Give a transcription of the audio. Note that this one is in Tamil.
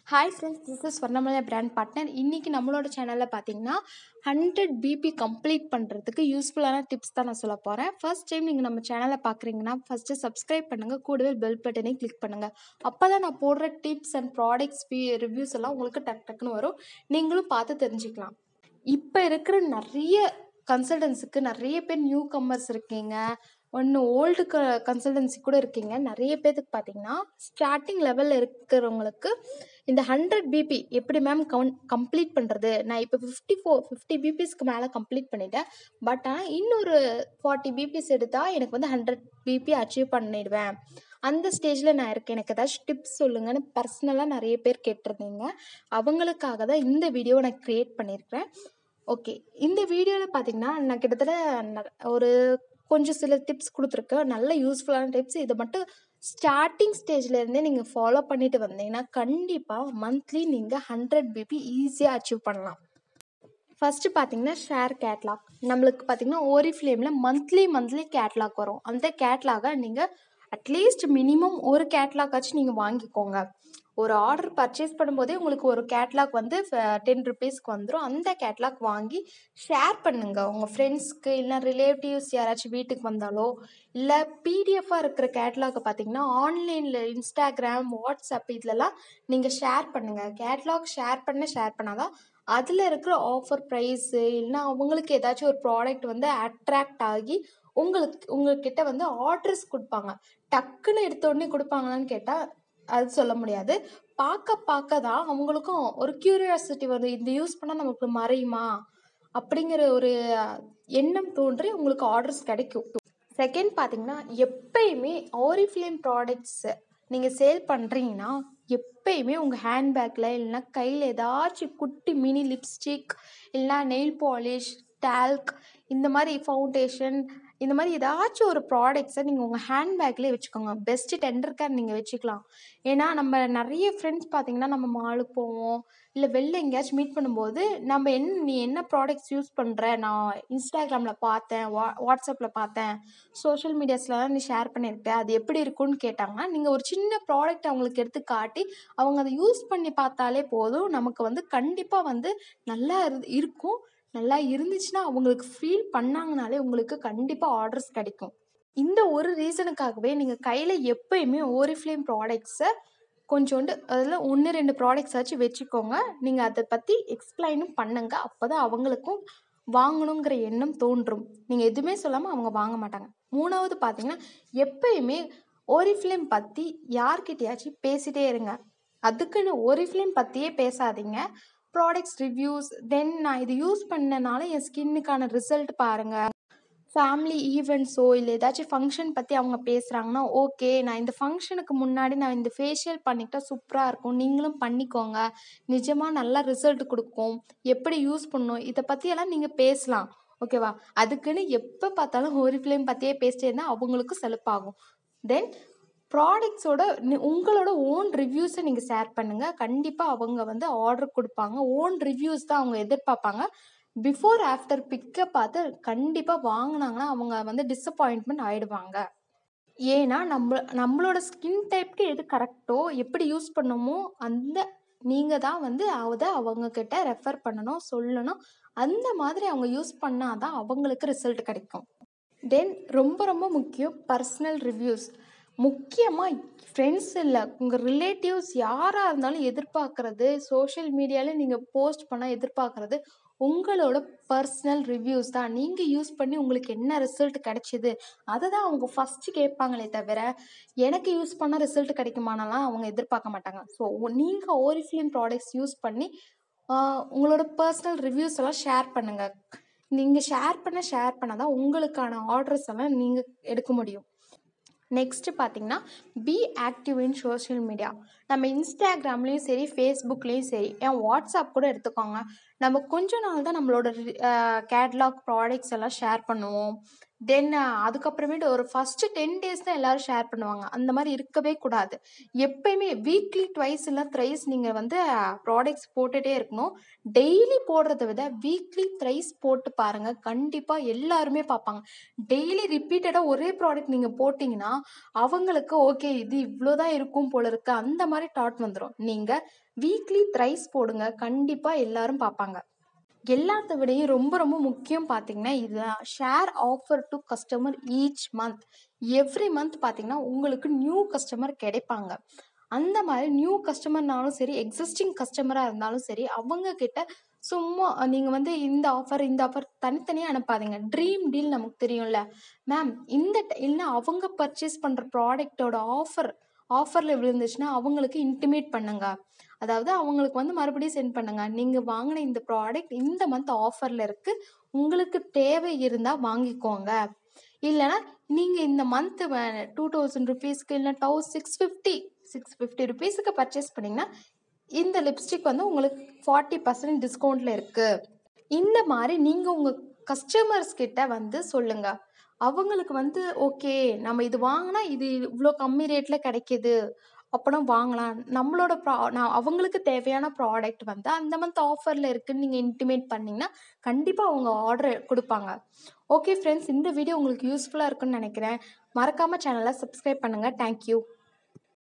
Hi friends this is Swarnamalai brand partner இன்றைக்கி நம்மளோட சேனலில் பார்த்தீங்கன்னா ஹண்ட்ரட் பிபி கம்ப்ளீட் பண்ணுறதுக்கு யூஸ்ஃபுல்லான டிப்ஸ் தான் நான் சொல்ல போகிறேன் ஃபர்ஸ்ட் டைம் நீங்கள் நம்ம சேனலை பார்க்குறீங்கன்னா ஃபஸ்ட்டு சப்ஸ்கிரைப் பண்ணுங்கள் கூடவே பெல் பட்டனை கிளிக் பண்ணுங்கள் அப்போ தான் நான் போடுற டிப்ஸ் அண்ட் ப்ராடக்ட்ஸ் ரிவ்யூஸ் எல்லாம் உங்களுக்கு டக் டக்குன்னு வரும் நீங்களும் பார்த்து தெரிஞ்சுக்கலாம் இப்போ இருக்கிற நிறைய கன்சல்டன்ஸுக்கு நிறைய பேர் நியூ கம்மர்ஸ் இருக்கீங்க ஒன்று ஓல்டு க கன்சல்டன்சி கூட இருக்கீங்க நிறைய பேர்த்துக்கு பார்த்தீங்கன்னா ஸ்டார்டிங் லெவலில் இருக்கிறவங்களுக்கு இந்த ஹண்ட்ரட் பிபி எப்படி மேம் கவுன் கம்ப்ளீட் பண்ணுறது நான் இப்போ ஃபிஃப்டி ஃபோர் ஃபிஃப்டி பிபிஸ்க்கு மேலே கம்ப்ளீட் பண்ணிட்டேன் பட் ஆனால் இன்னொரு ஃபார்ட்டி பிபிஸ் எடுத்தால் எனக்கு வந்து ஹண்ட்ரட் பிபி அச்சீவ் பண்ணிடுவேன் அந்த ஸ்டேஜில் நான் இருக்கேன் எனக்கு ஏதாச்சும் டிப்ஸ் சொல்லுங்கன்னு பர்சனலாக நிறைய பேர் கேட்டிருந்தீங்க அவங்களுக்காக தான் இந்த வீடியோவை நான் க்ரியேட் பண்ணியிருக்கிறேன் ஓகே இந்த வீடியோவில் பார்த்தீங்கன்னா நான் கிட்டத்தட்ட ந- ஒரு கொஞ்சம் சில டிப்ஸ் கொடுத்துருக்கேன் நல்ல யூஸ்ஃபுல்லான டிப்ஸ் இதை மட்டும் ஸ்டார்டிங் ஸ்டேஜ்லேருந்தே நீங்கள் ஃபாலோ பண்ணிட்டு வந்தீங்கன்னா கண்டிப்பாக மந்த்லி நீங்கள் ஹண்ட்ரட் பிபி ஈஸியாக அச்சீவ் பண்ணலாம் ஃபஸ்ட்டு பார்த்தீங்கன்னா ஷேர் கேட்லாக் நம்மளுக்கு பார்த்தீங்கன்னா ஓரி ஃப்ளேமில் மந்த்லி மந்த்லி கேட்லாக் வரும் அந்த கேட்லாகை நீங்கள் அட்லீஸ்ட் மினிமம் ஒரு கேட்லாக் ஆச்சும் நீங்கள் வாங்கிக்கோங்க ஒரு ஆர்டர் பர்ச்சேஸ் பண்ணும்போதே உங்களுக்கு ஒரு கேட்லாக் வந்து டென் ருபீஸ்க்கு வந்துடும் அந்த கேட்லாக் வாங்கி ஷேர் பண்ணுங்க உங்கள் ஃப்ரெண்ட்ஸ்க்கு இல்லை ரிலேட்டிவ்ஸ் யாராச்சும் வீட்டுக்கு வந்தாலோ இல்லை பிடிஎஃபாக இருக்கிற கேட்லாக்கை பார்த்தீங்கன்னா ஆன்லைனில் இன்ஸ்டாகிராம் வாட்ஸ்அப் இதுலலாம் நீங்கள் ஷேர் பண்ணுங்கள் கேட்லாக் ஷேர் பண்ண ஷேர் பண்ணாதான் அதில் இருக்கிற ஆஃபர் ப்ரைஸு இல்லைன்னா அவங்களுக்கு ஏதாச்சும் ஒரு ப்ராடக்ட் வந்து அட்ராக்ட் ஆகி உங்களுக்கு உங்ககிட்ட வந்து ஆர்டர்ஸ் கொடுப்பாங்க டக்குன்னு எடுத்த உடனே கொடுப்பாங்களான்னு கேட்டால் அது சொல்ல முடியாது பார்க்க பார்க்க தான் அவங்களுக்கும் ஒரு கியூரியாசிட்டி வந்து இந்த யூஸ் பண்ணால் நமக்கு மறையுமா அப்படிங்கிற ஒரு எண்ணம் தோன்றி உங்களுக்கு ஆர்டர்ஸ் கிடைக்கும் செகண்ட் பார்த்தீங்கன்னா எப்பயுமே ஆரிஃப்ளேம் ப்ராடக்ட்ஸ் நீங்கள் சேல் பண்ணுறீங்கன்னா எப்பயுமே உங்கள் ஹேண்ட்பேக்கில் இல்லைன்னா கையில் ஏதாச்சும் குட்டி மினி லிப்ஸ்டிக் இல்லைனா நெயில் பாலிஷ் டால்க் இந்த மாதிரி ஃபவுண்டேஷன் இந்த மாதிரி ஏதாச்சும் ஒரு ப்ராடக்ட்ஸை நீங்கள் உங்கள் ஹேண்ட்பேக்லேயே வச்சுக்கோங்க பெஸ்ட்டு டெண்டர் கேர் நீங்கள் வச்சுக்கலாம் ஏன்னா நம்ம நிறைய ஃப்ரெண்ட்ஸ் பார்த்தீங்கன்னா நம்ம மாலுக்கு போவோம் இல்லை வெளில எங்கேயாச்சும் மீட் பண்ணும்போது நம்ம என்ன நீ என்ன ப்ராடக்ட்ஸ் யூஸ் பண்ணுற நான் இன்ஸ்டாகிராமில் பார்த்தேன் வா வாட்ஸ்அப்பில் பார்த்தேன் சோஷியல் மீடியாஸ்லாம் நீ ஷேர் பண்ணியிருக்க அது எப்படி இருக்குன்னு கேட்டாங்கன்னா நீங்கள் ஒரு சின்ன ப்ராடக்ட் அவங்களுக்கு எடுத்து காட்டி அவங்க அதை யூஸ் பண்ணி பார்த்தாலே போதும் நமக்கு வந்து கண்டிப்பாக வந்து நல்லா இரு- இருக்கும் நல்லா இருந்துச்சுன்னா அவங்களுக்கு ஃபீல் பண்ணாங்கனாலே உங்களுக்கு கண்டிப்பாக ஆர்டர்ஸ் கிடைக்கும் இந்த ஒரு ரீசனுக்காகவே நீங்கள் கையில் எப்பயுமே ஓரிஃப்ளேம் ப்ராடக்ட்ஸை கொஞ்சோண்டு அதில் ஒன்று ரெண்டு ப்ராடக்ட்ஸ் ஆச்சும் வச்சுக்கோங்க நீங்கள் அதை பற்றி எக்ஸ்பிளைனும் பண்ணுங்க அப்போ தான் அவங்களுக்கும் வாங்கணுங்கிற எண்ணம் தோன்றும் நீங்கள் எதுவுமே சொல்லாமல் அவங்க வாங்க மாட்டாங்க மூணாவது பார்த்தீங்கன்னா எப்பயுமே ஓரிஃப்ளேம் பற்றி யார்கிட்டயாச்சும் பேசிட்டே இருங்க அதுக்குன்னு ஓரிஃப்ளேம் பற்றியே பேசாதீங்க ப்ராடக்ட்ஸ் ரிவ்யூஸ் தென் நான் இது யூஸ் பண்ணனால என் ஸ்கின்னுக்கான ரிசல்ட் பாருங்கள் ஃபேமிலி ஈவெண்ட்ஸோ இல்லை ஏதாச்சும் ஃபங்க்ஷன் பற்றி அவங்க பேசுகிறாங்கன்னா ஓகே நான் இந்த ஃபங்க்ஷனுக்கு முன்னாடி நான் இந்த ஃபேஷியல் பண்ணிக்கிட்டா சூப்பராக இருக்கும் நீங்களும் பண்ணிக்கோங்க நிஜமாக நல்லா ரிசல்ட் கொடுக்கும் எப்படி யூஸ் பண்ணணும் இதை பற்றியெல்லாம் நீங்கள் பேசலாம் ஓகேவா அதுக்குன்னு எப்போ பார்த்தாலும் ஒரு ஃபிலிம் பற்றியே பேசிட்டே இருந்தால் அவங்களுக்கு செலுப்பாகும் தென் ப்ராடக்ட்ஸோட உங்களோட ஓன் ரிவ்யூஸை நீங்கள் ஷேர் பண்ணுங்கள் கண்டிப்பாக அவங்க வந்து ஆர்டர் கொடுப்பாங்க ஓன் ரிவ்யூஸ் தான் அவங்க எதிர்பார்ப்பாங்க பிஃபோர் ஆஃப்டர் பிக்கை பார்த்து கண்டிப்பாக வாங்கினாங்கன்னா அவங்க வந்து டிசப்பாயின்ட்மெண்ட் ஆயிடுவாங்க ஏன்னா நம்ம நம்மளோட ஸ்கின் டைப்க்கு எது கரெக்டோ எப்படி யூஸ் பண்ணணுமோ அந்த நீங்கள் தான் வந்து அதை அவங்க கிட்ட ரெஃபர் பண்ணணும் சொல்லணும் அந்த மாதிரி அவங்க யூஸ் பண்ணாதான் அவங்களுக்கு ரிசல்ட் கிடைக்கும் தென் ரொம்ப ரொம்ப முக்கியம் பர்சனல் ரிவ்யூஸ் முக்கியமாக ஃப்ரெண்ட்ஸ் இல்லை உங்கள் ரிலேட்டிவ்ஸ் யாராக இருந்தாலும் எதிர்பார்க்குறது சோஷியல் மீடியாவில் நீங்கள் போஸ்ட் பண்ண எதிர்பார்க்குறது உங்களோட பர்சனல் ரிவ்யூஸ் தான் நீங்கள் யூஸ் பண்ணி உங்களுக்கு என்ன ரிசல்ட் கிடைச்சிது அதை தான் அவங்க ஃபஸ்ட்டு கேட்பாங்களே தவிர எனக்கு யூஸ் பண்ண ரிசல்ட் கிடைக்குமானலாம் அவங்க எதிர்பார்க்க மாட்டாங்க ஸோ நீங்கள் ஓரிஃப்ளிம் ப்ராடக்ட்ஸ் யூஸ் பண்ணி ஆஹ், உங்களோட பர்சனல் ரிவ்யூஸ் எல்லாம் ஷேர் பண்ணுங்கள் நீங்கள் ஷேர் பண்ண ஷேர் பண்ண தான் உங்களுக்கான ஆர்டர்ஸ் எல்லாம் நீங்கள் எடுக்க முடியும் நெக்ஸ்ட்டு பார்த்தீங்கன்னா be active in social media நம்ம இன்ஸ்டாகிராம்லேயும் சரி ஃபேஸ்புக்லேயும் சரி ஏன் வாட்ஸ்அப் கூட எடுத்துக்கோங்க நம்ம கொஞ்ச நாள் தான் நம்மளோட கேட்லாக் ப்ராடக்ட்ஸ் எல்லாம் ஷேர் பண்ணுவோம் தென் அதுக்கப்புறமேட்டு ஒரு ஃபஸ்ட்டு டென் டேஸ் தான் எல்லாரும் ஷேர் பண்ணுவாங்க அந்த மாதிரி இருக்கவே கூடாது எப்பயுமே வீக்லி ட்வைஸ் இல்லை த்ரைஸ் நீங்கள் வந்து ப்ராடக்ட்ஸ் போட்டுகிட்டே இருக்கணும் டெய்லி போடுறத விட வீக்லி த்ரைஸ் போட்டு பாருங்கள் கண்டிப்பாக எல்லாருமே பார்ப்பாங்க டெய்லி ரிப்பீட்டடாக ஒரே ப்ராடக்ட் நீங்கள் போட்டிங்கன்னா அவங்களுக்கு ஓகே இது இவ்வளோ தான் இருக்கும் போல இருக்கு அந்த மாதிரி மாதிரி தாட் வந்துரும். நீங்க வீக்லி த்ரைஸ் போடுங்க. கண்டிப்பா எல்லாரும் பார்ப்பாங்க. எல்லாத்த விடையும் ரொம்ப ரொம்ப முக்கியம் பார்த்தீங்கன்னா, இதுதான். Share offer to customer each month. Every month பார்த்தீங்கன்னா, உங்களுக்கு நியூ கஸ்டமர் கிடைப்பாங்க. அந்த மாரி நியூ கஸ்டமர்னாலும் சரி, எக்ஸிஸ்டிங் கஸ்டமரா இருந்தாலும் சரி, அவங்க கிட்ட சும்மா நீங்க வந்து இந்த ஆஃபர், இந்த ஆஃபர் தனித்தனியா அனுப்பாதீங்க. ட்ரீம் டீல் நமக்கு தெரியும்ல. மேம் இந்த ட இல்ல அவங்க பர்ச்சேஸ் பண்ற ப்ராடக்ட்டோட ஆஃபர் ஆஃபர்ல விழுந்துச்சுன்னா, அவங்களுக்கு இன்டிமேட் பண்ணுங்க. அதாவது அவங்களுக்கு வந்து மறுபடியும் சென்ட் பண்ணுங்க. நீங்க வாங்குன இந்த ப்ராடக்ட் இந்த மந்த் ஆஃபர்ல இருக்கு. உங்களுக்கு தேவை இருந்தா வாங்கிக்கோங்க. இல்லன்னா நீங்க இந்த மந்த் வ ₹2000க்கு இல்ல டவு 650 650க்கு பர்ச்சேஸ் பண்ணீங்கன்னா, இந்த லிப்ஸ்டிக் வந்து உங்களுக்கு 40% டிஸ்கவுண்ட்ல இருக்கு. இந்த மாரி நீங்க உங்க கஸ்டமர்ஸ் கிட்ட வந்து சொல்லுங்க. அவங்களுக்கு வந்து ஓகே நம்ம இது வாங்குனா இது இவ்ளோ கம்மி ரேட்ல கிடைக்குது. அப்பனா வாங்கலாம். நம்மளோட ப்ரா நான் அவங்களுக்கு தேவையான ப்ராடக்ட் வந்து அந்த மந்த் ஆஃபர்ல இருக்குன்னு நீங்க இன்டிமேட் பண்ணீங்கன்னா, கண்டிப்பா அவங்க ஆர்டர் குடுப்பாங்க. ஓகே ஃபிரெண்ட்ஸ் இந்த வீடியோ உங்களுக்கு யூஸ்ஃபுல்லா இருக்குன்னு நெனைக்கிறேன். மறக்காம சேனல சப்ஸ்கிரைப் பண்ணுங்க. Thank you.